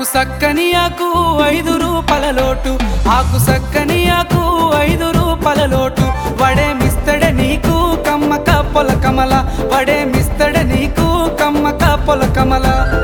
సక్కని ఆకు ఐదు రూపాయల లోటు ఆకు సక్కని ఆకు ఐదు రూపాయల లోటు వడే మిస్తడే నీకు కమ్మక పొల కమల వడే మిస్తడే నీకు కమ్మక పొల కమల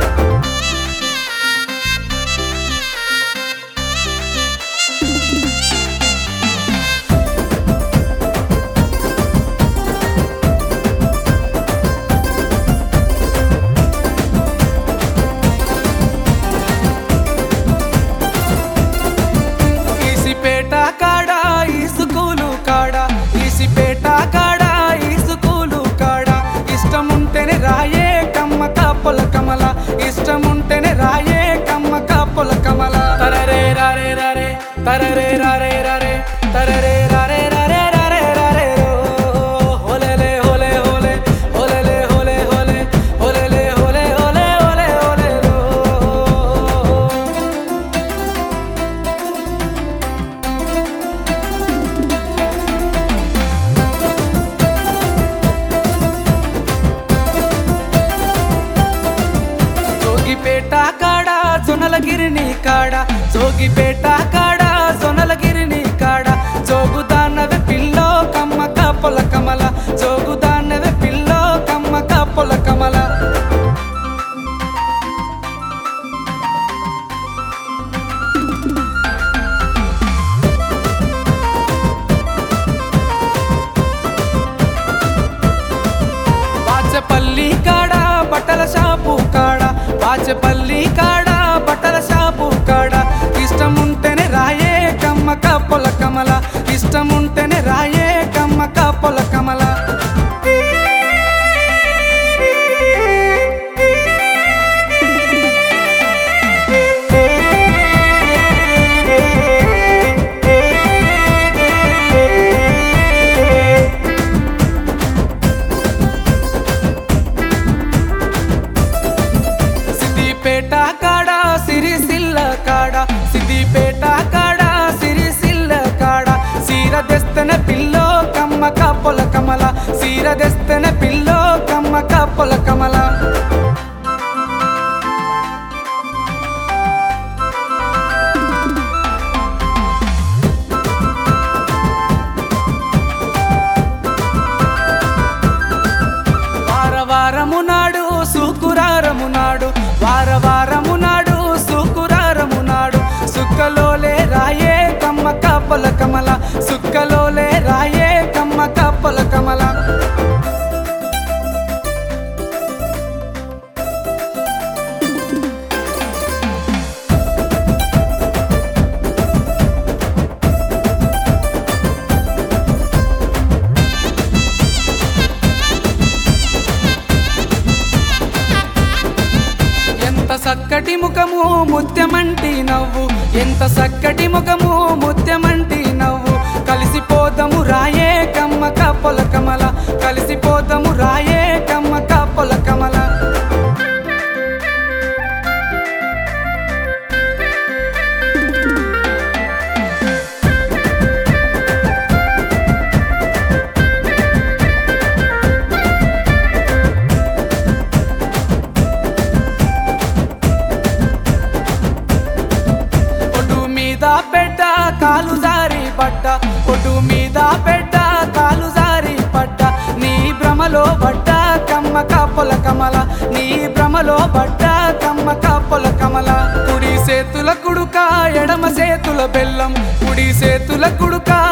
ఈసిపేట కాడ ఈసుకూలు కాడ ఈసిపేట కాడ ఈసుకూలు కాడ ఇష్టముంటేనే రాయే కమ్మక పొల కమల ఇష్టముంటేనే రాయే కమ్మక పొల కమల తరరే రారే రారే తరరే రారే రారే తరరే రారే రారే రారే రారే రో. హోలేలే హోలే హోలే హోలేలే హోలే హోలే హోలేలే హోలే హోలే హోలే హోలే రో. జోగిపేట కాడ జొన్నలగిరిని కాడ జోగిపేట కాడ జొన్నలగిరిని కాడ జోగుదానవే పిల్లో కమ్మక పొల కమల జోగుదానవే పిల్లో కమ్మక పొల కమల బాచపల్లి కాడ బట్టల షాపు కాడ బాచపల్లి కాడ బట్టల షాపు కాడ ఇష్టముంటేనే రాయే కమ్మక పొల కమల ఇష్టముంటేనే రాయే కమ్మక పొల కమల సిద్దిపేట కాడ సిరిసిల్ల కాడ సిద్దిపేట కాడ సిరిసిల్ల కాడ సీర దెస్తన పిల్లో కమ్మక పొల కమల సీర దెస్తన పిల్లో కమ్మక పొల కమల వార వారము నాడు సుకురారము నాడు వార వారము నాడు సుకురారము నాడు సుక్కలోలే రాయే కమ్మక పొల కమల సుక్కలోలే రాయే కమ్మక పొల కమల ఎంత చక్కటి ముఖము ముత్యమంటి నవ్వు ఎంత చక్కటి ముఖము ముత్యమంటి నవ్వు కలిసిపోదము రాయే కమ్మక పొల కమల కలిసిపోదము రాయే కమ్మక పొల కమల ఒడ్డు మీద పెద్ద కాలు జారి పడ్డ ఒడ్డు మీద పెద్ద కాలు జారి పడ్డ నీ భ్రమలో పడ్డ కమ్మక పొల కమల నీ భ్రమలో పడ్డ కమ్మక పొల కమల కుడి చేతుల కుడుక ఎడమ చేతుల బెల్లం కుడి చేతుల కుడుక